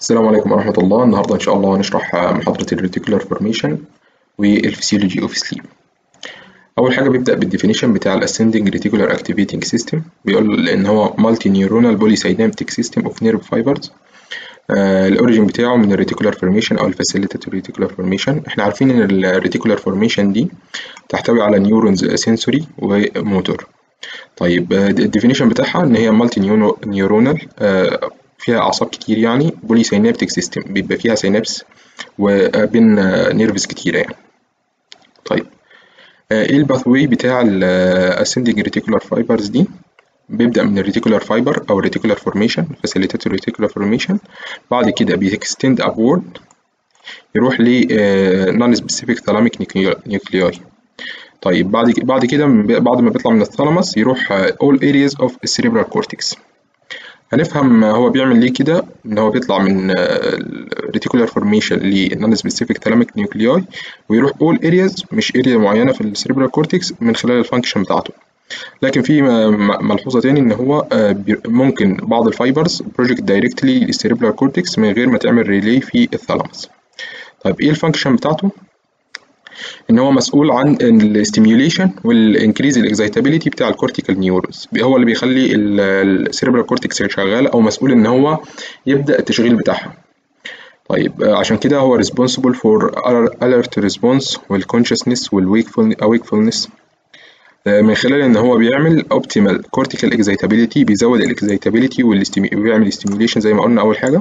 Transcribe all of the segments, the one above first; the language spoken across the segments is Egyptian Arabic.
السلام عليكم ورحمة الله النهاردة إن شاء الله هنشرح محاضرة الريتيكولار فورميشن والفسيولوجي أوف سليب أول حاجة بيبدأ بالديفينيشن بتاع الاسندنج ريتيكولار اكتيفيتنج سيستم بيقول إن هو مالتي نيورونال بولي ساينابتيك سيستم أوف نيرف فايبرز الأوريجين بتاعه من الريتيكولار فورميشن أو الفاسيليتاتوري ريتيكولار فورميشن إحنا عارفين إن الريتيكولار فورميشن دي تحتوي على نيورونز سنسوري وموتور طيب الديفينيشن بتاعها إن هي مالتي نيورونال فيها أعصاب كتير يعني بولي سينابتيك سيستم بيبقى فيها سينابس وبين نيرفز كتيرة يعني طيب ايه الباثوي بتاع الاسندنج ريتيكولار فايبرز دي بيبدأ من الريتيكولار فايبر أو الريتيكولار فورميشن فاسيليتاتور ريتيكولار فورميشن بعد كده بيكستند أبورد يروح ل نون سبيسيفيك ثالاميك نيوكلياي طيب بعد بعد كده بعد ما بيطلع من الثالاموس يروح all areas of cerebral cortex هنفهم هو بيعمل ليه كده ان هو بيطلع من ريتيكولار فورميشن لنون سبيسيفيك ثالاميك نيوكلياي ويروح اول ارياز مش اريا معينه في السيريبرال كورتكس من خلال الفانكشن بتاعته لكن في ملحوظه تاني ان هو ممكن بعض الفايبرز بروجكت دايركتلي للسيريبرال كورتكس من غير ما تعمل ريلي في الثالاموس طيب ايه الفانكشن بتاعته ان هو مسؤول عن الاستيميوليشن والانكريز الاكزايتابيليتي بتاع الكورتيكال نيورونز هو اللي بيخلي السيريبرال كورتكس شغال او مسؤول ان هو يبدا التشغيل بتاعها طيب عشان كده هو responsible for alert response والconsciousness والwakefulness من خلال ان هو بيعمل optimal cortical excitability بيزود الاكزايتابيليتي وبيعمل stimulation زي ما قلنا اول حاجه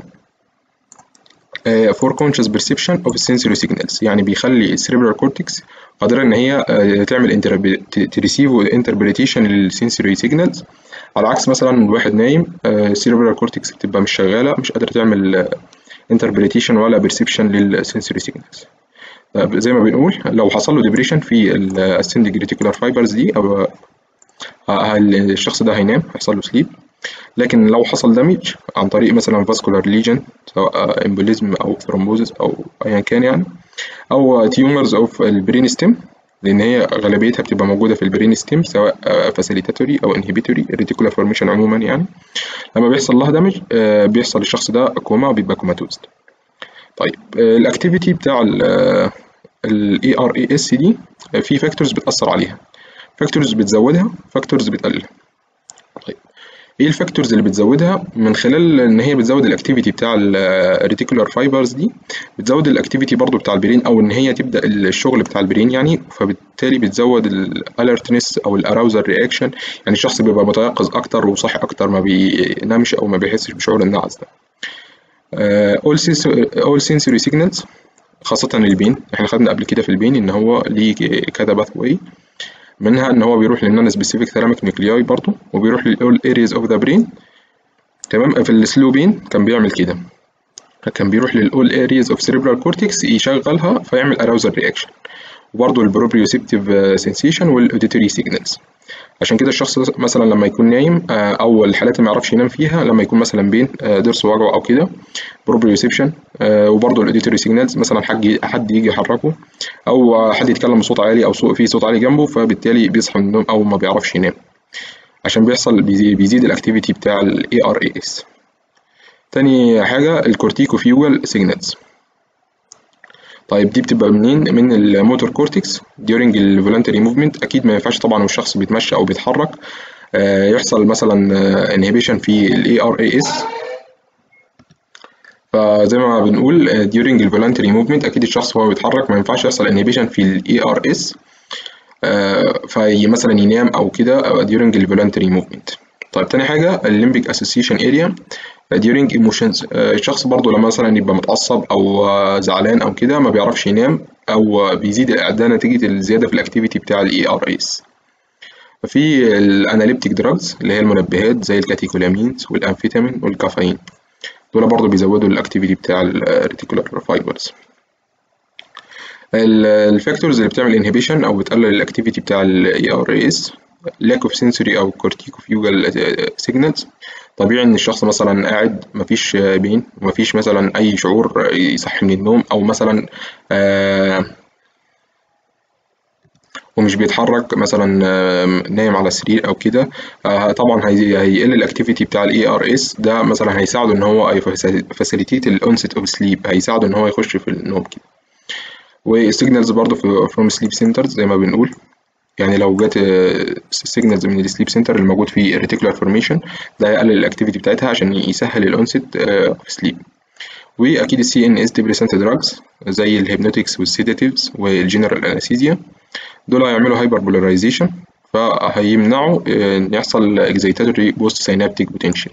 for conscious perception of sensory signals يعني بيخلي السيريبرال كورتكس قادرة إن هي تعمل تريسيف انتربريتيشن للسنسوري سيجنالز على عكس مثلا الواحد نايم السيريبرال كورتكس بتبقى مش شغالة مش قادرة تعمل انتربريتيشن ولا بيرسبشن للسنسوري سيجنالز زي ما بنقول لو حصل له ديبريشن في الاسندنج ريتيكولار فايبرز دي او الشخص ده هينام هيحصل له سليب لكن لو حصل دامج عن طريق مثلا فاسكولار ليجن سواء امبوليزم او ثرومبوزس او ايا كان يعني او تيومرز اوف البرين ستيم لان هي غالبيتها بتبقى موجوده في البرين ستيم سواء فاسيليتاتوري او انهبيتوري الريتيكولار فورميشن عموما يعني لما بيحصل لها دامج بيحصل للشخص ده كوما وبيبقى كوماتوز طيب الاكتيفيتي بتاع الاي ار اي اس دي في فاكتورز بتاثر عليها فاكتورز بتزودها فاكتورز بتقللها طيب ايه الفاكتورز اللي بتزودها من خلال ان هي بتزود الاكتيفيتي بتاع الريتيكولار فايبرز دي بتزود الاكتيفيتي برضو بتاع البرين او ان هي تبدا الشغل بتاع البرين يعني فبالتالي بتزود الالرتنس او الاراوزال رياكشن يعني الشخص بيبقى متيقظ اكتر وصاحي اكتر ما بينامش او ما بيحسش بشعور النعس ده all sensory signals خاصة البين احنا خدنا قبل كده في البين ان هو ليه كذا باث واي منها ان هو بيروح للنون سبيسيفيك ثالاميك نيوكلياي برضه وبيروح للاول ارياز اوف ذا برين تمام في السلو بين كان بيعمل كده كان بيروح للاول ارياز اوف سيريبرال كورتكس يشغلها فيعمل اراوزال رياكشن وبرضه البروبريوسيبتيف سensation والاوديتوري سيجنالز عشان كده الشخص مثلا لما يكون نايم او الحالات اللي ما يعرفش ينام فيها لما يكون مثلا بين ضرس وجعه او كده بروبريوسيبشن وبرضه الاوديتوري سيجنالز مثلا حد حد يجي يحركه او حد يتكلم بصوت عالي او في صوت عالي جنبه فبالتالي بيصحى من النوم او ما بيعرفش ينام عشان بيحصل بيزيد الاكتيفيتي بتاع الاي ار اي اس تاني حاجه الكورتيكو فيوال سيجنالز طيب دي بتبقى منين من الموتور كورتكس during الفولنتري موفمنت اكيد ما ينفعش طبعا والشخص بيتمشى او بيتحرك آه يحصل مثلا انهبيشن في الاي ار اي اس فزي ما بنقول during الفولنتري موفمنت اكيد الشخص وهو بيتحرك ما ينفعش يحصل انهبيشن في الاي ار اس في مثلا ينام او كده during الفولنتري موفمنت طيب تاني حاجه الليمبيك اسوسيشن اريا during emotions الشخص برضو لما مثلا يبقى متعصب او زعلان او كده ما بيعرفش ينام او بيزيد الاعداد نتيجه الزياده في الاكتيفيتي بتاع الاي ار اس في الاناليبتيك دراجز اللي هي المنبهات زي الكاتيكولامينز والانفيتامين والكافيين دول برضو بيزودوا الاكتيفيتي بتاع الريتيكولار فايبرز الفاكتورز اللي بتعمل انهبيشن او بتقلل الاكتيفيتي بتاع الاي ار اس lack of sensory او corticofugal signals طبيعي ان الشخص مثلا قاعد مفيش بين مفيش مثلا اي شعور يصحي من النوم او مثلا آه ومش بيتحرك مثلا نايم على السرير او كده طبعا هيقل الاكتيفيتي بتاع الاي ار اس ده مثلا هيساعده ان هو فاسيليتيت الاونست اوف سليب هيساعده ان هو يخش في النوم كده والسيجنالز برضه في فروم سليب سنترز زي ما بنقول يعني لو جت سيجنالز من السليب سنتر اللي موجود في الريتيكولار فورميشن ده هيقلل الاكتيفيتي بتاعتها عشان يسهل الاونست اوف سليب واكيد السي ان اس ديبريسنت دراجز زي الهيبنوتكس والسيداتيفز والجنرال انستيزيا دول هيعملوا هايبر بولاريزيشن فهيمنعوا ان يحصل اكزيتاتوري بوست سينابتيك بوتنشال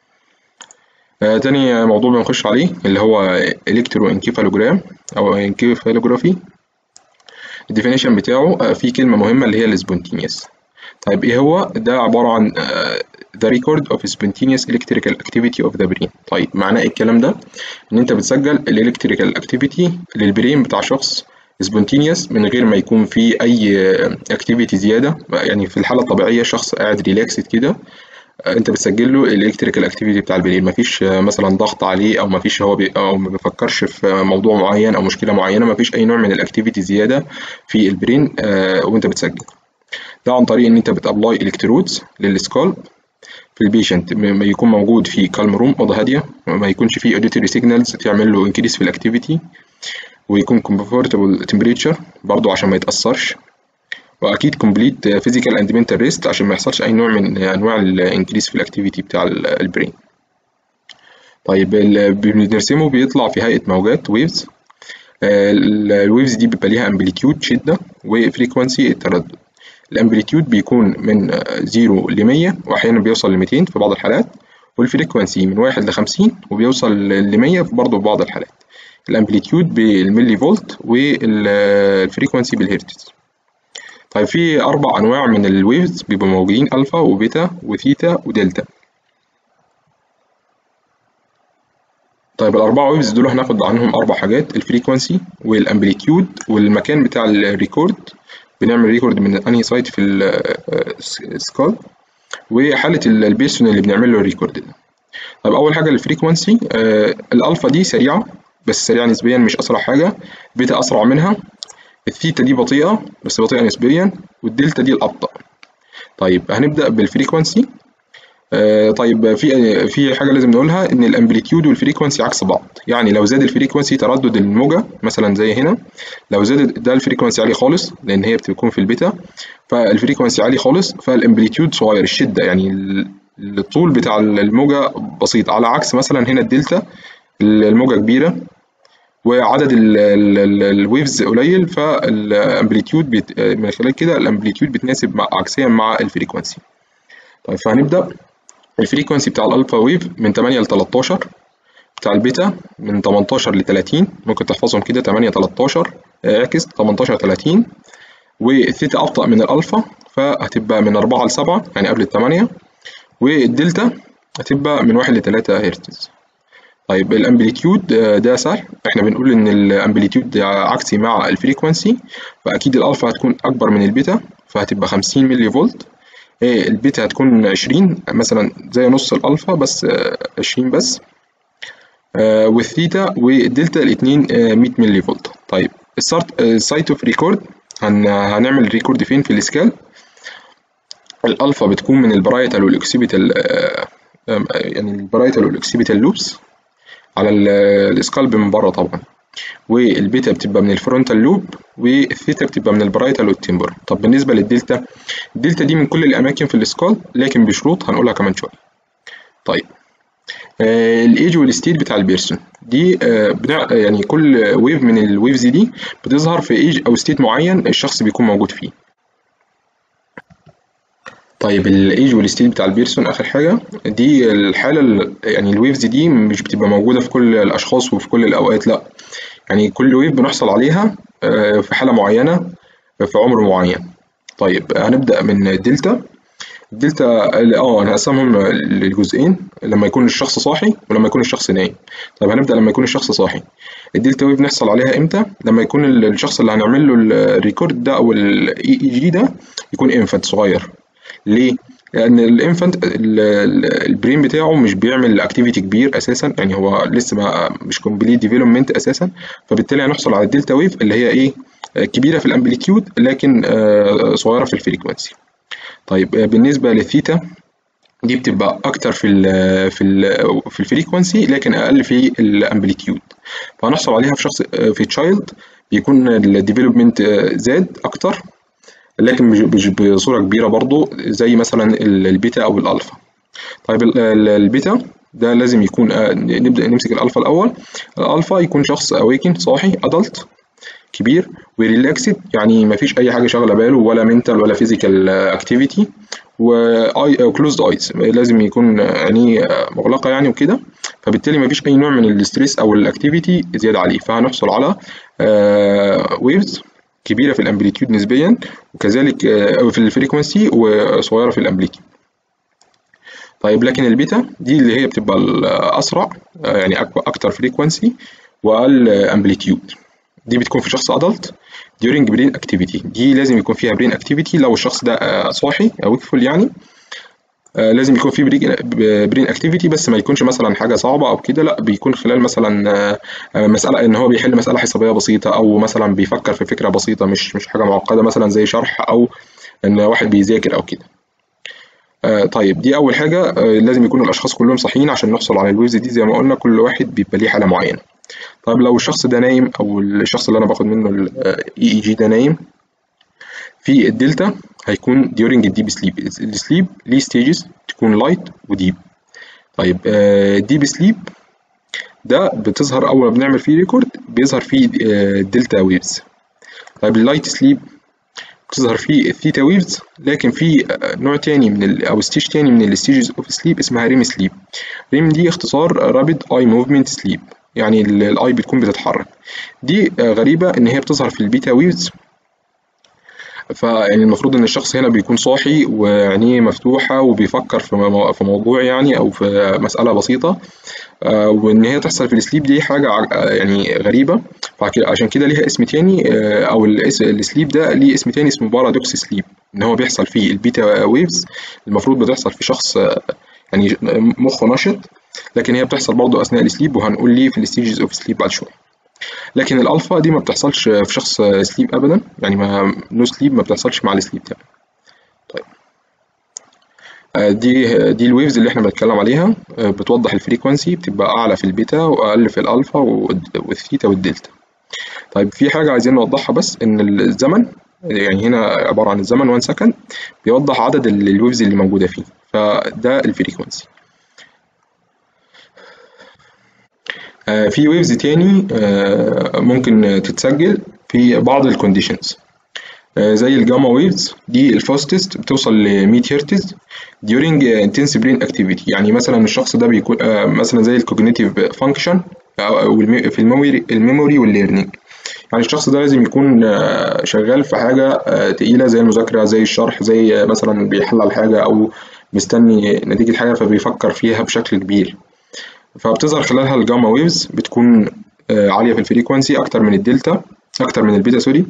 تاني موضوع بنخش عليه اللي هو الكترو انكيفالوجرام او انكيفالوجرافي الديفينيشن بتاعه في كلمه مهمه اللي هي السبونتينيوس طيب ايه هو ده عباره عن the record of spontaneous electrical activity of the brain طيب معناه ايه الكلام ده ان انت بتسجل الالكتريكال اكتيفيتي للبرين بتاع شخص سبونتينيوس من غير ما يكون في اي اكتيفيتي زياده يعني في الحاله الطبيعيه شخص قاعد ريلاكسد كده انت بتسجل له الالكتريكال اكتيفيتي بتاع البرين مفيش مثلا ضغط عليه او مفيش هو بي او ما بيفكرش في موضوع معين او مشكله معينه مفيش اي نوع من الاكتيفيتي زياده في البرين آه وانت بتسجل ده عن طريق ان انت بتابلاي الكترودز للسكالب في البيشنت ما يكون موجود في كالم روم اوضه هاديه ما يكونش فيه اوديتوري سيجنالز تعمل له انكريس في الاكتيفيتي ويكون كومفورتبل تمبريتشر برضه عشان ما يتاثرش واكيد كومبليت فيزيكال اند منتال ريست عشان ما يحصلش اي نوع من انواع الانكريس في الاكتيفيتي بتاع البرين طيب اللي بنرسمه بيطلع في هيئه موجات ويفز الويفز دي بيبقى ليها امبليتيود شده وفريكوانسي التردد الامبليتيود بيكون من 0 ل 100 واحيانا بيوصل ل 200 في بعض الحالات والفريكوانسي من 1 ل 50 وبيوصل ل 100 برضه في بعض الحالات الامبليتيود بالملي فولت والفريكوانسي بالهرتز طيب في أربع أنواع من الويفز بيبقوا موجودين ألفا وبيتا وثيتا ودلتا طيب الأربعة ويفز دول هناخد عنهم أربع حاجات الفريكوانسي والأمبليتيود والمكان بتاع الريكورد بنعمل ريكورد من أنهي سايت في السكال وحالة البيرسون اللي بنعمل له الريكورد ده طيب أول حاجة الفريكوانسي آه الألفا دي سريعة بس سريعة نسبيا مش أسرع حاجة بيتا أسرع منها الثيتا دي بطيئة بس بطيئة نسبيا والدلتا دي الأبطأ طيب هنبدأ بالفريكوانسي آه طيب في في حاجة لازم نقولها إن الأمبليتيود والفريكوانسي عكس بعض يعني لو زاد الفريكوانسي تردد الموجة مثلا زي هنا لو زاد ده الفريكوانسي عالي خالص لأن هي بتكون في البيتا فالفريكوانسي عالي خالص فالأمبليتيود صغير الشدة يعني الطول بتاع الموجة بسيط على عكس مثلا هنا الدلتا الموجة كبيرة وعدد الويفز قليل فالامبليتيود من خلال كده الامبليتيود بتناسب مع عكسيا مع الفريكوانسي طيب فهنبدا الفريكوانسي بتاع الالفا ويف من 8 ل 13 بتاع البيتا من 18 ل 30 ممكن تحفظهم كده 8 13 اعكس 18 30 والثيتا ابطا من الالفا فهتبقى من 4 ل 7 يعني قبل ال 8 والدلتا هتبقى من 1 ل 3 هرتز طيب الامبليتيود ده سهل احنا بنقول ان الامبليتيود عكسي مع الفريكوانسي فاكيد الالفا هتكون اكبر من البيتا فهتبقى 50 ملي فولت البيتا هتكون 20 مثلا زي نص الالفا بس 20 بس والثيتا والدلتا الاثنين 100 ملي فولت طيب السايت اوف ريكورد هنعمل ريكورد فين في السكال الالفا بتكون من البرايتال والاكسيبيتال يعني البرايتال والاكسيبيتال لوبس على السكالب من بره طبعا والبيتا بتبقى من الفرونتال لوب والثيتا بتبقى من البرايتال والتمبر طب بالنسبه للدلتا الدلتا دي من كل الاماكن في السكال لكن بشروط هنقولها كمان شويه طيب آه الايج والستيت بتاع البيرسون دي آه بنع... يعني كل ويف من الويفز دي بتظهر في ايج او ستيت معين الشخص بيكون موجود فيه طيب الايج والستيل بتاع البيرسون اخر حاجه دي الحاله يعني الويفز دي مش بتبقى موجوده في كل الاشخاص وفي كل الاوقات لا يعني كل ويف بنحصل عليها في حاله معينه في عمر معين طيب هنبدا من الدلتا الدلتا اه هنقسمهم لجزئين لما يكون الشخص صاحي ولما يكون الشخص نايم طيب هنبدا لما يكون الشخص صاحي الدلتا ويف نحصل عليها امتى لما يكون الشخص اللي هنعمل له الريكورد ده او الاي اي جي ده يكون انفانت صغير ليه؟ لأن الانفانت البرين بتاعه مش بيعمل اكتيفيتي كبير أساسا يعني هو لسه ما مش كومبليت ديفلوبمنت أساسا فبالتالي هنحصل على الدلتا ويف اللي هي إيه؟ كبيرة في الأمبليتيود لكن صغيرة في الفريكونسي طيب بالنسبة للثيتا دي بتبقى أكتر في ال في ال في الفريكونسي لكن أقل في الأمبليتيود فهنحصل عليها في شخص في تشايلد بيكون الديفلوبمنت زاد أكتر لكن مش بصورة كبيرة برضو زي مثلا البيتا أو الألفا طيب البيتا ده لازم يكون نبدأ نمسك الألفا الأول الألفا يكون شخص أويكن صاحي أدلت كبير وريلاكسد يعني مفيش أي حاجة شاغلة باله ولا منتال ولا فيزيكال أكتيفيتي واي كلوزد ايز لازم يكون عينيه مغلقه يعني وكده فبالتالي مفيش اي نوع من الاستريس او الاكتيفيتي زياده عليه فهنحصل على ويفز كبيره في الامبليتيود نسبيا وكذلك في الفريكونسي وصغيره في الامبليتيود طيب لكن البيتا دي اللي هي بتبقى الاسرع يعني اكتر فريكونسي واقل امبليتيود دي بتكون في شخص ادلت during brain activity دي لازم يكون فيها brain activity لو الشخص ده صاحي او wakeful يعني لازم يكون في برين اكتيفيتي بس ما يكونش مثلا حاجه صعبه او كده لا بيكون خلال مثلا مساله ان هو بيحل مساله حسابيه بسيطه او مثلا بيفكر في فكره بسيطه مش مش حاجه معقده مثلا زي شرح او ان واحد بيذاكر او كده طيب دي اول حاجه لازم يكون الاشخاص كلهم صاحيين عشان نحصل على الويفز دي زي ما قلنا كل واحد بيبقى ليه حاله معينه طيب لو الشخص ده نايم او الشخص اللي انا باخد منه الاي اي جي ده نايم في الدلتا هيكون during الديب سليب السليب ليه ستيجز تكون لايت وديب طيب الديب سليب ده بتظهر اول ما بنعمل فيه ريكورد بيظهر فيه الدلتا ويفز طيب اللايت سليب بتظهر فيه الثيتا ويفز لكن في نوع تاني من ال او ستيج تاني من الستيجز اوف سليب اسمها ريم سليب ريم دي اختصار رابيد اي موفمنت سليب يعني الاي بتكون بتتحرك دي غريبه ان هي بتظهر في البيتا ويفز فيعني المفروض ان الشخص هنا بيكون صاحي وعينيه مفتوحه وبيفكر في في موضوع يعني او في مساله بسيطه وان هي تحصل في السليب دي حاجه يعني غريبه فعشان كده ليها اسم تاني او السليب ده ليه اسم تاني اسمه بارادوكس سليب ان هو بيحصل فيه البيتا ويفز المفروض بتحصل في شخص يعني مخه نشط لكن هي بتحصل برضه اثناء السليب وهنقول ليه في الستيجز اوف سليب بعد شويه لكن الالفا دي ما بتحصلش في شخص سليب ابدا يعني ما نو سليب ما بتحصلش مع السليب تمام طيب دي دي الويفز اللي احنا بنتكلم عليها بتوضح الفريكونسي بتبقى اعلى في البيتا واقل في الالفا والثيتا والدلتا طيب في حاجه عايزين نوضحها بس ان الزمن يعني هنا عباره عن الزمن 1 سكند بيوضح عدد الويفز اللي موجوده فيه فده الفريكونسي في ويفز تاني ممكن تتسجل في بعض الكونديشنز زي الجاما ويفز دي الفاستست بتوصل ل 100 هرتز during intense brain activity يعني مثلا الشخص ده بيكون مثلا زي الكوجنيتيف فانكشن في الميموري الميموري والليرنينج يعني الشخص ده لازم يكون شغال في حاجة تقيلة زي المذاكرة زي الشرح زي مثلا بيحلل حاجة أو مستني نتيجة حاجة فبيفكر فيها بشكل كبير فبتظهر خلالها الجاما ويفز بتكون عالية في الفريكونسي أكتر من الدلتا أكتر من البيتا سوري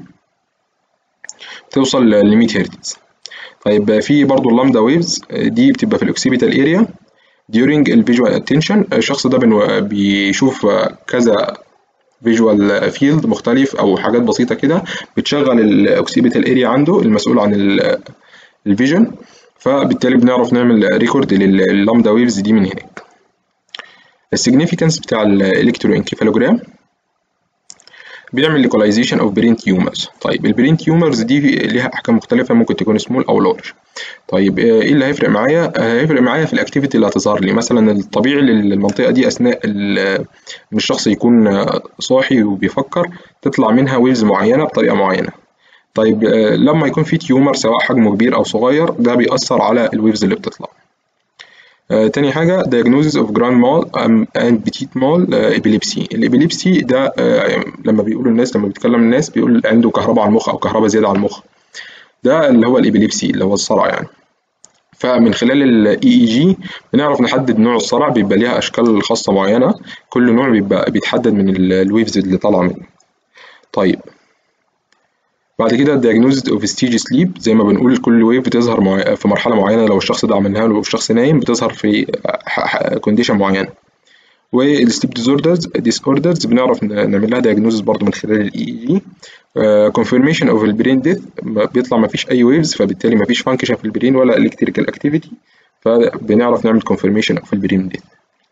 توصل ل 100 هرتز طيب في برضو اللامدا ويفز دي بتبقى في الأوكسيبيتال اريا during الفيجوال اتنشن الشخص ده بيشوف كذا فيجوال فيلد مختلف او حاجات بسيطه كده بتشغل الاوكسيبيتال اريا عنده المسؤول عن الفيجن فبالتالي بنعرف نعمل ريكورد لللامدا ويفز دي من هناك السيجنيفيكانس بتاع الالكترو انكفالوجرام بيعمل ليكولايزيشن اوف برين تيومرز طيب البرين تيومرز دي ليها احكام مختلفه ممكن تكون سمول او لارج طيب ايه اللي هيفرق معايا هيفرق معايا في الاكتيفيتي اللي هتظهر لي مثلا الطبيعي للمنطقه دي اثناء ان الشخص يكون صاحي وبيفكر تطلع منها ويفز معينه بطريقه معينه طيب لما يكون في تيومر سواء حجمه كبير او صغير ده بيأثر على الويفز اللي بتطلع آه، تاني حاجة diagnosis of grand mal and petit mal epilepsy الإبيليبسي ده آه، لما بيقولوا الناس لما بيتكلم الناس بيقول عنده كهرباء على المخ أو كهرباء زيادة على المخ ده اللي هو الإبيليبسي اللي هو الصرع يعني فمن خلال ال EEG بنعرف نحدد نوع الصرع بيبقى ليها أشكال خاصة معينة كل نوع بيبقى بيتحدد من الويفز اللي طالعة منه طيب بعد كده diagnosis of stage sleep زي ما بنقول كل ويف بتظهر مع... في مرحلة معينة لو الشخص ده عملناها له في شخص نايم بتظهر في كونديشن معينة والسليب ديزوردرز ديس اوردرز بنعرف نعمل لها دايجنوزس برضه من خلال الاي اي جي كونفirmation اوف البرين ديث بيطلع ما فيش اي ويفز فبالتالي ما فيش فانكشن في البرين ولا الكتريكال اكتيفيتي فبنعرف نعمل confirmation اوف البرين ديث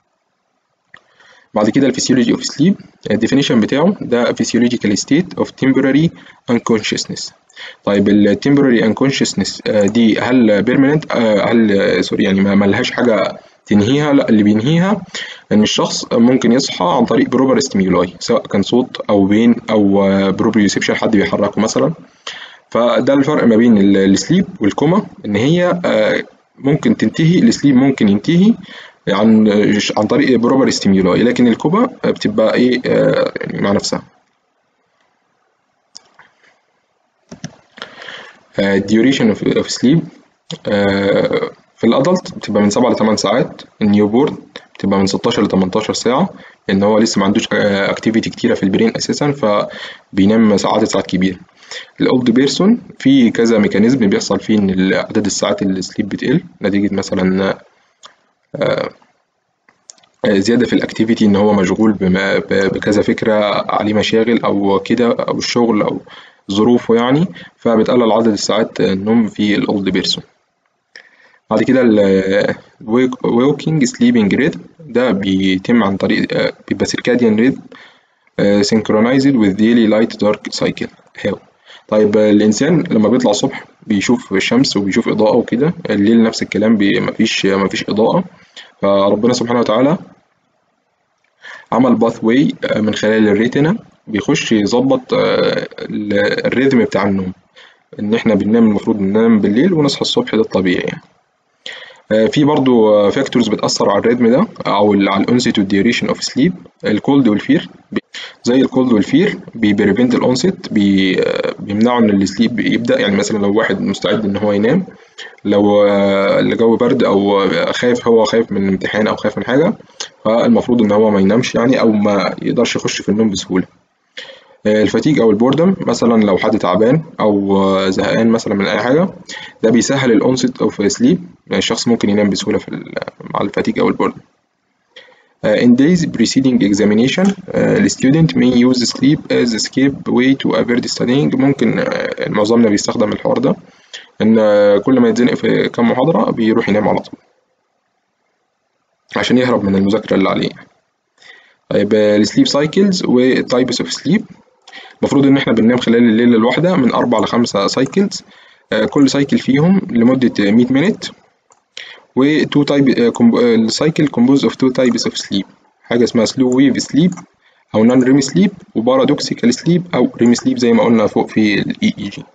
بعد كده الفسيولوجي اوف سليب الديفينيشن بتاعه ده physiological state of temporary unconsciousness طيب ال temporary unconsciousness دي هل permanent هل سوري يعني ما لهاش حاجه تنهيها لا اللي بينهيها ان الشخص ممكن يصحى عن طريق بروبر ستيمولاي سواء كان صوت او بين او بروبر يوسيبشن حد بيحركه مثلا فده الفرق ما بين السليب والكوما ان هي ممكن تنتهي السليب ممكن ينتهي عن عن طريق بروبر ستيمولاي لكن الكوما بتبقى ايه يعني مع نفسها duration of sleep في الادلت بتبقى من 7 ل 8 ساعات النيو بورن بتبقى من 16 ل 18 ساعة لأن هو لسه ما عندوش اكتيفيتي كتيرة في البرين أساسا فبينام عدد ساعات كبير الأولد بيرسون في كذا ميكانيزم بيحصل فيه إن عدد الساعات اللي السليب بتقل نتيجة مثلا زيادة في الأكتيفيتي إن هو مشغول بكذا فكرة عليه مشاغل أو كده أو الشغل أو ظروفه يعني فبتقلل عدد الساعات النوم في الأولد بيرسون بعد كده ال waking sleeping rhythm ده بيتم عن طريق بيبقى circadian rhythm synchronized with daily light dark cycle how طيب الإنسان لما بيطلع الصبح بيشوف الشمس وبيشوف إضاءة وكده الليل نفس الكلام بي مفيش مفيش إضاءة فربنا سبحانه وتعالى عمل باث واي من خلال الريتنا بيخش يظبط الريتم بتاع النوم إن إحنا بننام المفروض ننام بالليل ونصحى الصبح ده الطبيعي يعني. في برضو فاكتورز بتأثر على الريتم ده أو على الأونست والديوريشن أوف سليب الكولد والفير زي الكولد والفير بيبريفنت الأونست بي بيمنعوا إن السليب يبدأ يعني مثلا لو واحد مستعد إن هو ينام لو الجو برد أو خايف هو خايف من امتحان أو خايف من حاجة فالمفروض إن هو ما ينامش يعني أو ما يقدرش يخش في النوم بسهولة الفتيج او البوردم مثلا لو حد تعبان او زهقان مثلا من اي حاجه ده بيسهل الاونست اوف سليب يعني الشخص ممكن ينام بسهوله في مع الفتيج او البوردم In days preceding examination, uh, the student may use sleep as escape way to avoid studying. ممكن uh, معظمنا بيستخدم الحوار ده إن uh, كل ما يتزنق في كام محاضرة بيروح ينام على طول عشان يهرب من المذاكرة اللي عليه. طيب السليب سايكلز والتايبس اوف سليب المفروض إن إحنا بننام خلال الليلة الواحدة من أربع لخمسة سايكلز كل سايكل فيهم لمدة 100 مينت و تو تايب السايكل كومبوز اوف تو تايبس اوف سليب حاجة اسمها سلو ويف سليب أو نون ريم سليب وبارادوكسيكال سليب أو ريم سليب زي ما قلنا فوق في الإي إي جي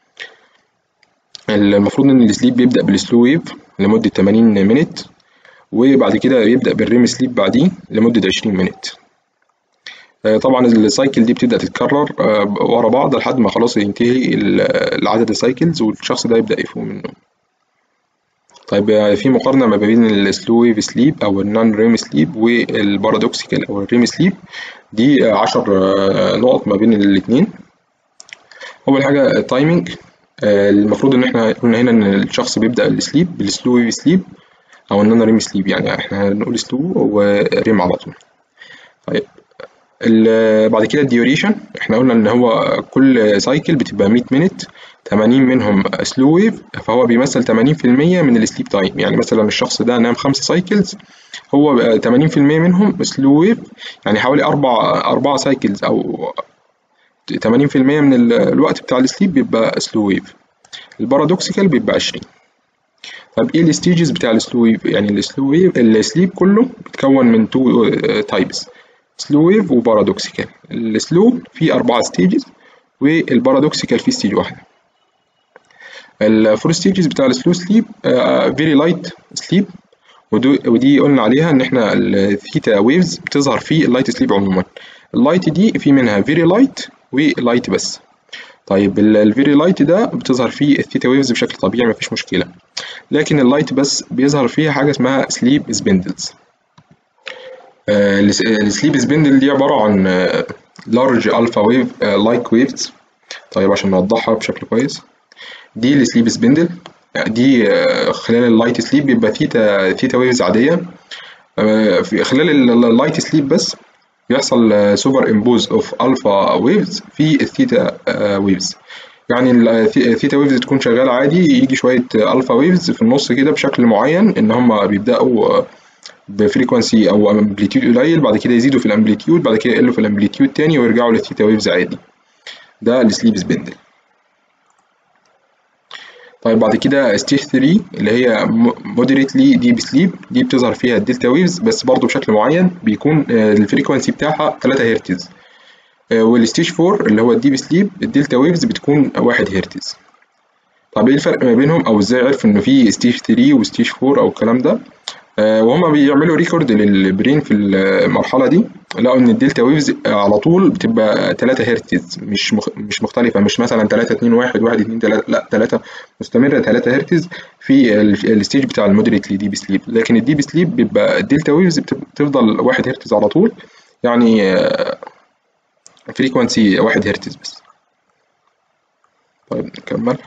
المفروض إن السليب بيبدأ بالسلو ويف لمدة 80 مينت وبعد كده يبدأ بالريم سليب بعديه لمدة 20 مينت طبعا السايكل دي بتبدأ تتكرر ورا بعض لحد ما خلاص ينتهي العدد السايكلز والشخص ده يبدأ يفوق من النوم طيب في مقارنة ما بين السلو ويف سليب أو النون ريم سليب والبارادوكسيكال أو الريم سليب دي عشر نقط ما بين الاتنين أول حاجة التايمينج المفروض إن إحنا قلنا هنا إن الشخص بيبدأ السليب بالسلو ويف سليب أو النون ريم سليب يعني إحنا هنقول سلو وريم على طول طيب بعد كده الديوريشن احنا قلنا ان هو كل سايكل بتبقى 100 مينت 80 منهم سلو ويف فهو بيمثل 80% من السليب تايم يعني مثلا الشخص ده نام خمسة سايكلز هو 80% منهم سلو ويف يعني حوالي أربع أربعة سايكلز أو 80% من الوقت بتاع السليب بيبقى سلو ويف البارادوكسيكال بيبقى 20 طب ايه الستيجز بتاع السلو ويف يعني السلو ويف السليب كله بيتكون من تو تايبس سلو ويف وبارادوكسيكال السلو فيه أربعة ستيجز والبارادوكسيكال فيه ستيج واحدة الفور ستيجز بتاع السلو سليب فيري لايت سليب ودي قلنا عليها ان احنا الثيتا ويفز بتظهر في اللايت سليب عموما اللايت دي في منها فيري لايت ولايت بس طيب الفيري لايت ده بتظهر فيه الثيتا ويفز بشكل طبيعي مفيش مشكلة لكن اللايت بس بيظهر فيها حاجة اسمها سليب سبندلز السليب سبندل دي عبارة عن لارج الفا ويف لايك ويفز طيب عشان نوضحها بشكل كويس دي السليب سبندل دي خلال اللايت سليب بيبقى ثيتا ثيتا ويفز عادية في خلال اللايت سليب بس بيحصل سوبر امبوز اوف الفا ويفز في الثيتا ويفز يعني الثيتا ويفز تكون شغاله عادي يجي شويه الفا ويفز في النص كده بشكل معين ان هم بيبداوا بفريكونسي او امبليتيود قليل بعد كده يزيدوا في الامبليتيود بعد كده يقلوا في الامبليتيود تاني ويرجعوا للثيتا ويفز عادي ده السليب سبندل طيب بعد كده ستيج 3 اللي هي مودريتلي ديب سليب دي بتظهر فيها الدلتا ويفز بس برضه بشكل معين بيكون الفريكونسي بتاعها 3 هرتز والستيج 4 اللي هو الديب سليب الدلتا ويفز بتكون 1 هرتز طب ايه الفرق ما بينهم او ازاي عرفوا انه في ستيج 3 وستيج 4 او الكلام ده وهما بيعملوا ريكورد للبرين في المرحلة دي لقوا إن الدلتا ويفز على طول بتبقى 3 هرتز مش مخ... مش مختلفة مش مثلا 3 2 1 1 2 3 لا 3 مستمرة 3 هرتز في الستيج بتاع المودريتلي ديب سليب لكن الديب سليب بيبقى الدلتا ويفز بتفضل 1 هرتز على طول يعني فريكونسي 1 هرتز بس طيب نكمل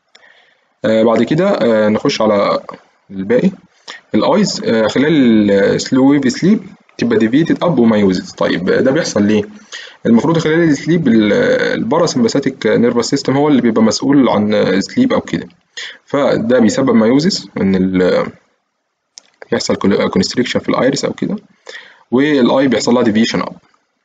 آه بعد كده آه نخش على الباقي الايز خلال السلو ويف سليب تبقى ديفيتد اب ومايوزز طيب ده بيحصل ليه المفروض خلال السليب الباراسمباثيك نيرفس سيستم هو اللي بيبقى مسؤول عن سليب او كده فده بيسبب مايوزز ان يحصل كونستريكشن في الايرس او كده والاي بيحصل لها ديفيشن اب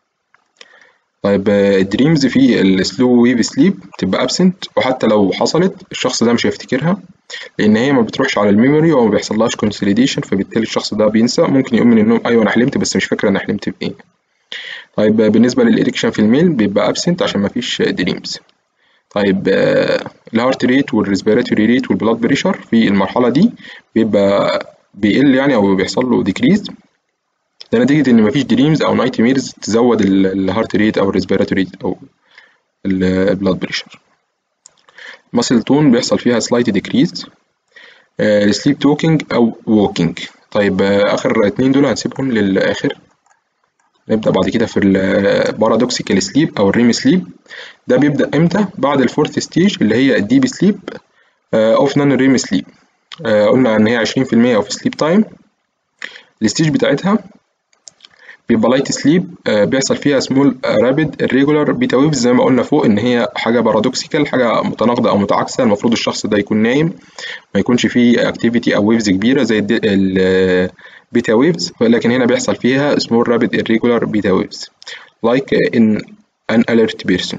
طيب الدريمز في السلو ويف سليب تبقى ابسنت وحتى لو حصلت الشخص ده مش هيفتكرها لان هي ما بتروحش على الميموري وما بيحصلهاش كونسوليديشن فبالتالي الشخص ده بينسى ممكن يقوم من النوم ايوه انا حلمت بس مش فاكر انا حلمت بايه طيب بالنسبه للإريكشن في الميل بيبقى ابسنت عشان ما فيش دريمز طيب الهارت ريت والريسبيراتوري ريت والبلاد بريشر في المرحله دي بيبقى بيقل يعني او بيحصل له ديكريز ده نتيجة إن مفيش دريمز أو نايت ميرز تزود الهارت ريت أو الريسبيراتوري أو البلاد بريشر ماسل تون بيحصل فيها سلايت ديكريز السليب توكينج أو ووكينج طيب آخر اتنين دول هنسيبهم للآخر نبدأ بعد كده في البارادوكسيكال سليب أو الريم سليب ده بيبدأ إمتى؟ بعد الفورث ستيج اللي هي الديب سليب أوف نون ريم سليب قلنا إن هي 20% أوف سليب تايم الستيج بتاعتها بيبقى لايت سليب بيحصل فيها سمول رابيد الريجولار بيتا ويفز زي ما قلنا فوق ان هي حاجه بارادوكسيكال حاجه متناقضه او متعاكسه المفروض الشخص ده يكون نايم ما يكونش فيه اكتيفيتي او ويفز كبيره زي البيتا ويفز ولكن هنا بيحصل فيها سمول رابيد الريجولار بيتا ويفز لايك ان ان اليرت بيرسون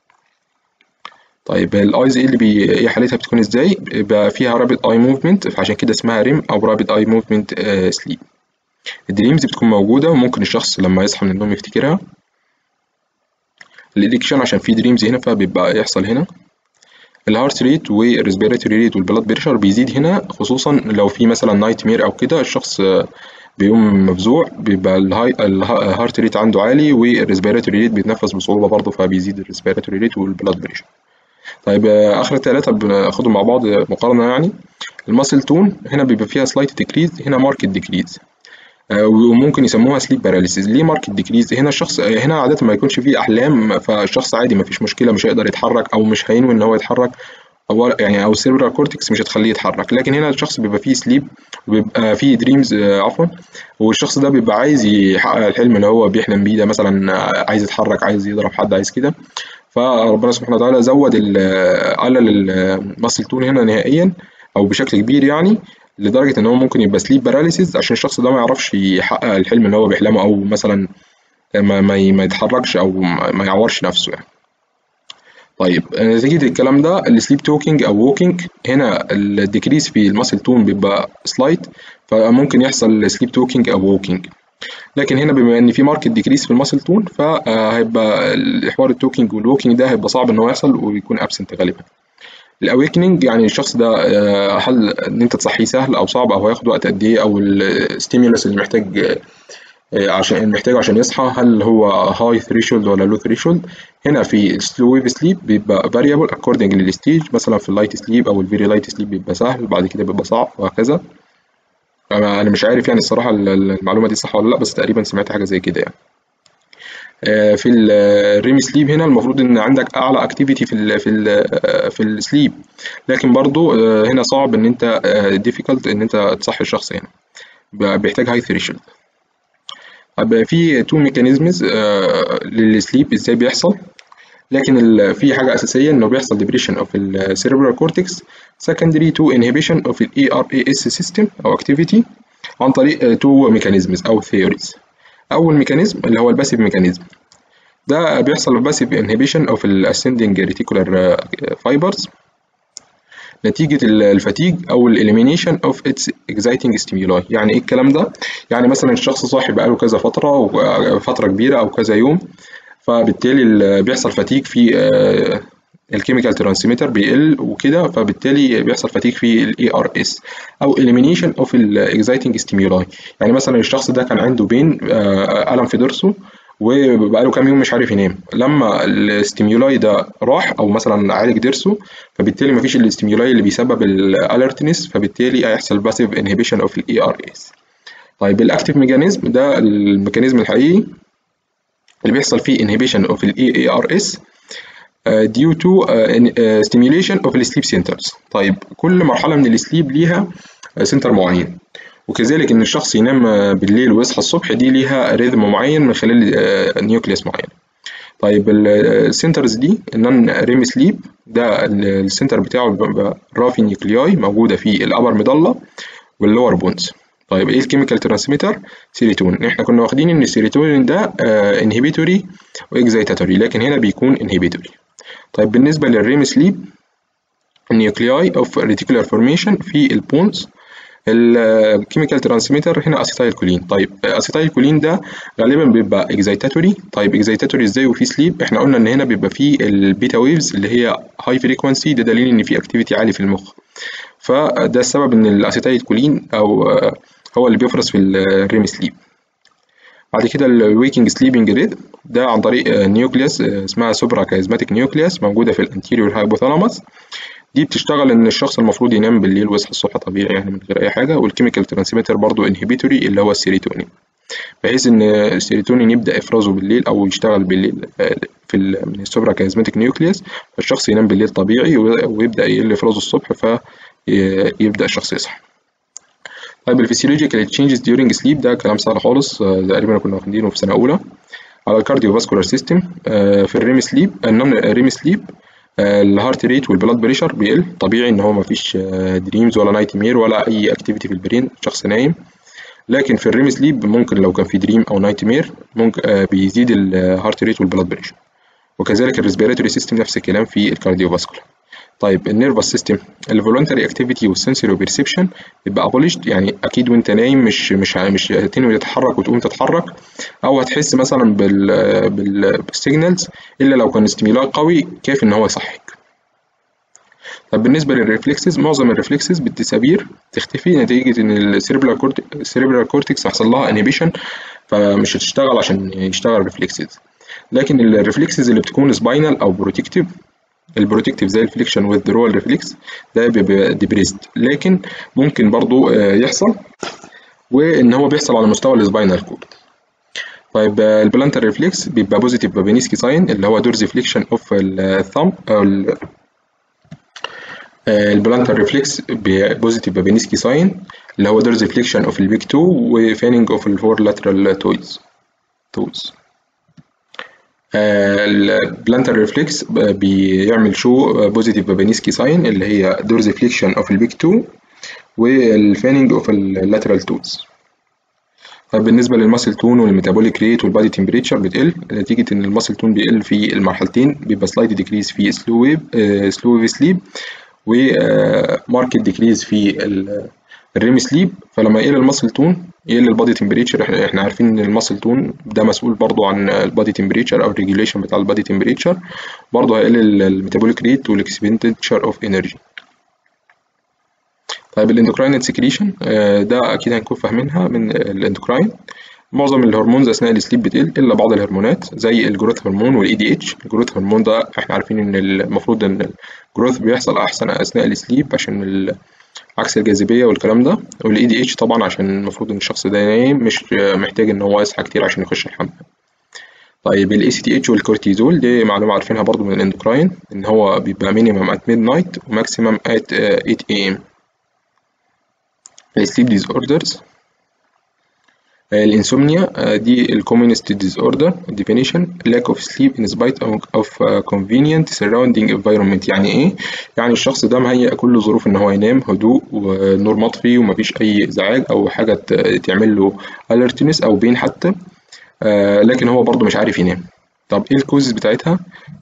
طيب الايز ايه اللي بي ايه حالتها بتكون ازاي بيبقى فيها رابيد اي موفمنت فعشان كده اسمها ريم او رابيد اي موفمنت سليب الدريمز بتكون موجودة وممكن الشخص لما يصحى من النوم يفتكرها الإدكشن عشان في دريمز هنا فبيبقى يحصل هنا الهارت ريت والريسبيراتوري ريت والبلاد بريشر بيزيد هنا خصوصا لو في مثلا نايت مير أو كده الشخص بيقوم مفزوع بيبقى الهاي الهارت ريت عنده عالي والريسبيراتوري ريت بيتنفس بصعوبة برضه فبيزيد الريسبيراتوري ريت والبلاد بريشر طيب آخر التلاتة بناخدهم مع بعض مقارنة يعني الماسل تون هنا بيبقى فيها سلايت ديكريز هنا ماركت ديكريز وممكن يسموها سليب باراليسيس ليه ماركت ديكريز هنا الشخص هنا عاده ما يكونش فيه احلام فالشخص عادي ما فيش مشكله مش هيقدر يتحرك او مش هينوي ان هو يتحرك او يعني او السيربرال كورتكس مش هتخليه يتحرك لكن هنا الشخص بيبقى فيه سليب وبيبقى فيه دريمز عفوا والشخص ده بيبقى عايز يحقق الحلم اللي هو بيحلم بيه ده مثلا عايز يتحرك عايز يضرب حد عايز كده فربنا سبحانه وتعالى زود قلل الماسل تون هنا نهائيا او بشكل كبير يعني لدرجه ان هو ممكن يبقى سليب باراليسيس عشان الشخص ده ما يعرفش يحقق الحلم اللي هو بيحلمه او مثلا ما, ما, ما يتحركش او ما يعورش نفسه يعني طيب نتيجة الكلام ده السليب توكينج او ووكينج هنا الديكريس في الماسل تون بيبقى سلايت فممكن يحصل سليب توكينج او ووكينج لكن هنا بما ان في ماركت ديكريس في الماسل تون فهيبقى الحوار التوكينج والووكينج ده هيبقى صعب ان هو يحصل ويكون ابسنت غالبا الاويكننج يعني الشخص ده هل ان انت تصحيه سهل او صعب او هياخد وقت قد ايه او الستيمولس اللي محتاج عشان محتاج عشان يصحى هل هو هاي ثريشولد ولا لو ثريشولد هنا في سلو ويف سليب بيبقى فاريبل اكوردنج للستيج مثلا في اللايت سليب او الفيري لايت سليب بيبقى سهل بعد كده بيبقى صعب وهكذا انا مش عارف يعني الصراحه المعلومه دي صح ولا لا بس تقريبا سمعت حاجه زي كده يعني في الريم سليب هنا المفروض ان عندك اعلى اكتيفيتي في ال في ال في السليب لكن برضو هنا صعب ان انت difficult ان انت تصحي الشخص هنا بيحتاج هاي ثريشولد طب في تو ميكانيزمز للسليب ازاي بيحصل لكن في حاجة أساسية إنه بيحصل depression of ال cerebral cortex secondary to inhibition of ال ERAS system أو activity عن طريق two mechanisms أو theories أول ميكانيزم اللي هو الباسيف ميكانيزم ده بيحصل باسيف inhibition of ال ascending reticular fibers نتيجة الفتيج أو الإليمينيشن أوف its exciting stimuli يعني إيه الكلام ده؟ يعني مثلا الشخص صاحي بقاله كذا فترة وفترة كبيرة أو كذا يوم فبالتالي بيحصل فتيج في الكيميكال ترانسميتر بيقل وكده فبالتالي بيحصل فتيج في الاي ار اس او elimination اوف الاكزايتنج ستيمولاي يعني مثلا الشخص ده كان عنده بين الم في ضرسه وبقاله كام يوم مش عارف ينام لما الاستيمولاي ده راح او مثلا عالج ضرسه فبالتالي مفيش الاستيمولاي اللي بيسبب الالرتنس فبالتالي هيحصل باسيف انهبيشن اوف الاي ار اس طيب الاكتيف ميكانيزم ده الميكانيزم الحقيقي اللي بيحصل فيه inhibition of ال EARS due to stimulation of the sleep centers طيب كل مرحلة من السليب ليها سنتر معين وكذلك ان الشخص ينام بالليل ويصحى الصبح دي ليها ريذم معين من خلال نيوكليس معين طيب السنترز دي النون ريم سليب ده السنتر بتاعه بيبقى رافي نيوكلياي موجودة في الأبر مضلة واللور بونز طيب ايه الكيميكال ترانسميتر سيروتونين احنا كنا واخدين ان السيروتونين ده انهبيتوري واكزايتاتوري لكن هنا بيكون انهبيتوري طيب بالنسبه للريم سليب النيوكلياي اوف ريتيكولار فورميشن في البونز الكيميكال ترانسميتر هنا اسيتايل كولين طيب اسيتايل كولين ده غالبا بيبقى اكزايتاتوري طيب اكزايتاتوري ازاي وفي سليب احنا قلنا ان هنا بيبقى فيه البيتا ويفز اللي هي هاي فريكوانسي ده دليل ان في اكتيفيتي عالي في المخ فده السبب ان الاسيتايل كولين او هو اللي بيفرز في الريم سليب بعد كده الويكنج سليبنج ريد ده عن طريق نيوكليوس اسمها سوبرا كازماتيك نيوكليوس موجوده في الانتيريور هايبوثالاموس دي بتشتغل ان الشخص المفروض ينام بالليل ويصحى الصبح طبيعي يعني من غير اي حاجه والكيميكال ترانسميتر برضو انهبيتوري اللي هو السيروتونين بحيث ان السيروتونين يبدا افرازه بالليل او يشتغل بالليل في من السوبرا كازماتيك نيوكليوس فالشخص ينام بالليل طبيعي ويبدا يقل افرازه الصبح فيبدا الشخص يصحى طيب الفسيولوجيكال تشينجز ديورنج سليب ده كلام سهل خالص تقريبا كنا واخدينه في سنه اولى على الكارديو فاسكولار سيستم في الريم سليب النون ريم سليب الهارت ريت والبلاد بريشر بيقل طبيعي ان هو مفيش دريمز ولا نايت مير ولا اي اكتيفيتي في البرين شخص نايم لكن في الريم سليب ممكن لو كان في دريم او نايت مير ممكن بيزيد الهارت ريت والبلاد بريشر وكذلك الريسبيراتوري سيستم نفس الكلام في الكارديو فاسكولار طيب النيرفس سيستم الفولونتري اكتيفيتي والسنسوري بيرسبشن يبقى ابوليشد يعني اكيد وانت نايم مش مش مش هتنوي تتحرك وتقوم تتحرك او هتحس مثلا بال بالسيجنالز الا لو كان استيمولاي قوي كافي ان هو يصحيك طب بالنسبه للريفلكسز معظم الريفلكسز بالتسابير تختفي نتيجه ان السيربرال كورتكس السيربرال كورتكس هيحصل لها انيبيشن فمش هتشتغل عشان يشتغل ريفلكسز لكن الريفلكسز اللي بتكون سباينال او بروتكتيف البروتكتيف زي الفليكشن وذرول ريفلكس ده بيبقى ديبريست لكن ممكن برضو يحصل وان هو بيحصل على مستوى السباينال كورد طيب البلانتر ريفلكس بيبقى بوزيتيف بابينسكي ساين اللي هو دورزي فليكشن اوف الثumb او البلانتر ريفلكس بوزيتيف بابينسكي ساين اللي هو دورزي فليكشن اوف البيك تو وفانينج اوف الفور لاترال تويز توز البلانتر ريفلكس بيعمل شو بوزيتيف بابينسكي ساين اللي هي دورز فليكشن اوف البيك 2 والفانينج اوف اللاترال توز طيب بالنسبه للماسل تون والميتابوليك ريت والبادي تمبريتشر بتقل نتيجه ان الماسل تون بيقل في المرحلتين بيبقى سلايد ديكريز في سلو ويف سلو ويف سليب وماركت ديكريز في الريم سليب فلما يقل الماسل تون يقل البادي تمبريتشر احنا احنا عارفين ان الماسل تون ده مسؤول برضو عن البادي تمبريتشر او الريجوليشن بتاع البادي تمبريتشر برضو هيقلل الميتابوليك ريت والاكسبندتشر اوف انرجي طيب الاندوكراين سكريشن ده اكيد هنكون فاهمينها من الاندوكراين معظم الهرمونز اثناء السليب بتقل الا بعض الهرمونات زي الجروث هرمون والاي دي اتش الجروث هرمون ده احنا عارفين ان المفروض ان الجروث بيحصل احسن اثناء السليب عشان عكس الجاذبيه والكلام ده والاي دي اتش طبعا عشان المفروض ان الشخص ده نايم مش محتاج ان هو يصحى كتير عشان يخش الحمام طيب الاي سي تي اتش والكورتيزول دي معلومه عارفينها برضو من الاندوكراين ان هو بيبقى مينيمم ات ميد نايت وماكسيمم ات 8 اي ام السليب ديز اوردرز الانسومنيا دي الكومونست disorder definition lack of sleep in spite of convenient surrounding environment يعني ايه؟ يعني الشخص ده مهيئ كل ظروف ان هو ينام هدوء ونور مطفي ومفيش اي ازعاج او حاجه تعمل له alertness او بين حتى لكن هو برضه مش عارف ينام طب ايه الكوزز بتاعتها؟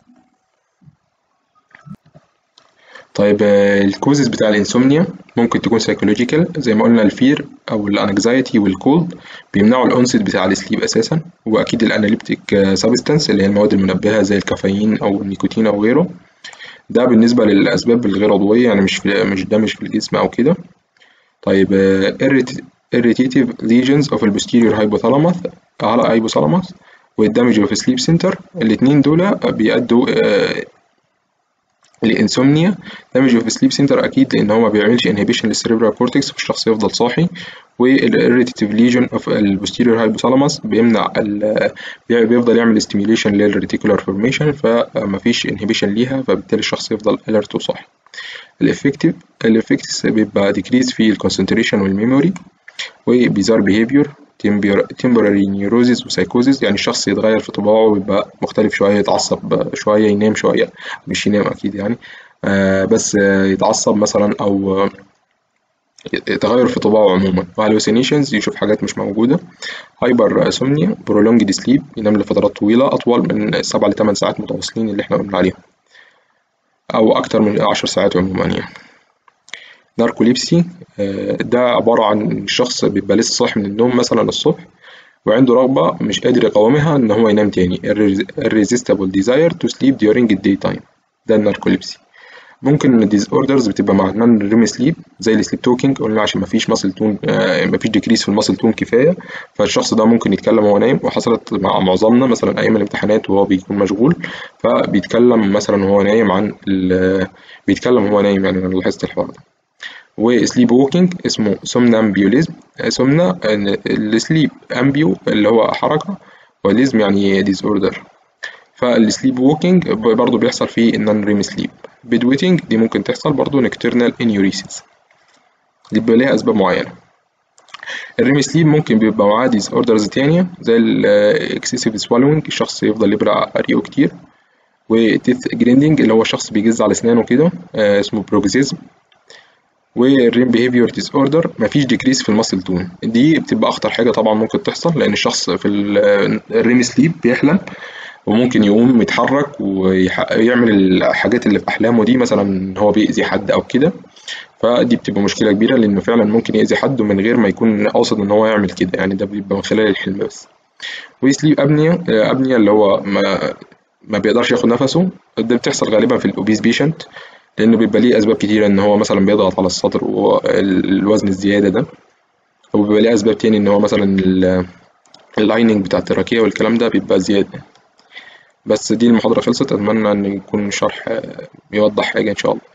طيب الكوزز بتاع الانسومنيا ممكن تكون سايكولوجيكال زي ما قلنا الفير او الانكزايتي والكولد بيمنعوا الاونست بتاع السليب اساسا واكيد الاناليبتيك سبستانس اللي هي المواد المنبهه زي الكافيين او النيكوتين او غيره ده بالنسبه للاسباب الغير عضويه يعني مش في مش ده مش في الجسم او كده طيب irritative lesions of the posterior hypothalamus على hypothalamus والدمج في سليب سنتر الاتنين دول بيأدوا الانسومنيا دامج في سليب سنتر اكيد لان هو ما بيعملش انهبيشن للسيريبرال كورتكس فالشخص يفضل صاحي والريتيتيف ليجن اوف البوستيريور هايبوثالاموس بيمنع بيفضل يعمل ستيميوليشن للريتيكولار فورميشن فمفيش انهبيشن ليها فبالتالي الشخص يفضل اليرت وصاحي الافكتيف الافكتس بيبقى ديكريز في الكونسنتريشن والميموري وبيزار بيهيفير temporary neurosis وسايكوزيس يعني الشخص يتغير في طباعه ويبقى مختلف شوية يتعصب شوية ينام شوية مش ينام أكيد يعني آه بس آه يتعصب مثلا أو آه تغير في طباعه عموما وهلوسينيشنز يشوف حاجات مش موجودة هايبر سومنيا برولونجد سليب ينام لفترات طويلة أطول من سبعة لثمان ساعات متواصلين اللي احنا قلنا عليهم أو أكتر من عشر ساعات عموما يعني ناركوليبسي ده عبارة عن شخص بيبقى لسه صاحي من النوم مثلا الصبح وعنده رغبة مش قادر يقاومها إن هو ينام تاني irresistible desire to sleep during the daytime ده الناركوليبسي ممكن الديز اوردرز بتبقى مع نون ريم سليب زي السليب توكينج قلنا عشان مفيش ماسل تون مفيش ديكريس في الماسل تون كفايه فالشخص ده ممكن يتكلم وهو نايم وحصلت مع معظمنا مثلا ايام الامتحانات وهو بيكون مشغول فبيتكلم مثلا وهو نايم عن بيتكلم وهو نايم يعني انا لاحظت الحوار ده وسليب ووكينج اسمه سومنامبيوليزم سومنا السليب امبيو اللي هو حركة وليزم يعني ديز اوردر فالسليب ووكينج برضه بيحصل فيه النون ريم سليب بيدويتنج دي ممكن تحصل برضه نكترنال انيوريسيس دي بيبقى ليها اسباب معينة الريم سليب ممكن بيبقى معاه ديز اوردرز تانية زي الاكسسيف سوالوينج الشخص يفضل يبرع ريقه كتير وتيث جريندنج اللي هو شخص بيجز على اسنانه كده آه اسمه بروكزيزم والريم بيهيفير ديس اوردر مفيش ديكريس في الماسل تون دي بتبقى اخطر حاجه طبعا ممكن تحصل لان الشخص في الريم سليب بيحلم وممكن يقوم يتحرك ويعمل الحاجات اللي في احلامه دي مثلا هو بيأذي حد او كده فدي بتبقى مشكله كبيره لانه فعلا ممكن يأذي حد من غير ما يكون قاصد ان هو يعمل كده يعني ده بيبقى من خلال الحلم بس وسليب ابنيا ابنيا اللي هو ما ما بيقدرش ياخد نفسه ده بتحصل غالبا في الاوبيز بيشنت لأنه بيبقى ليه أسباب كتيرة إن هو مثلا بيضغط على الصدر والوزن الزيادة ده وبيبقى ليه أسباب تاني إن هو مثلا اللايننج بتاع التراكية والكلام ده بيبقى زيادة بس دي المحاضرة خلصت أتمنى إن يكون شرح يوضح حاجة إن شاء الله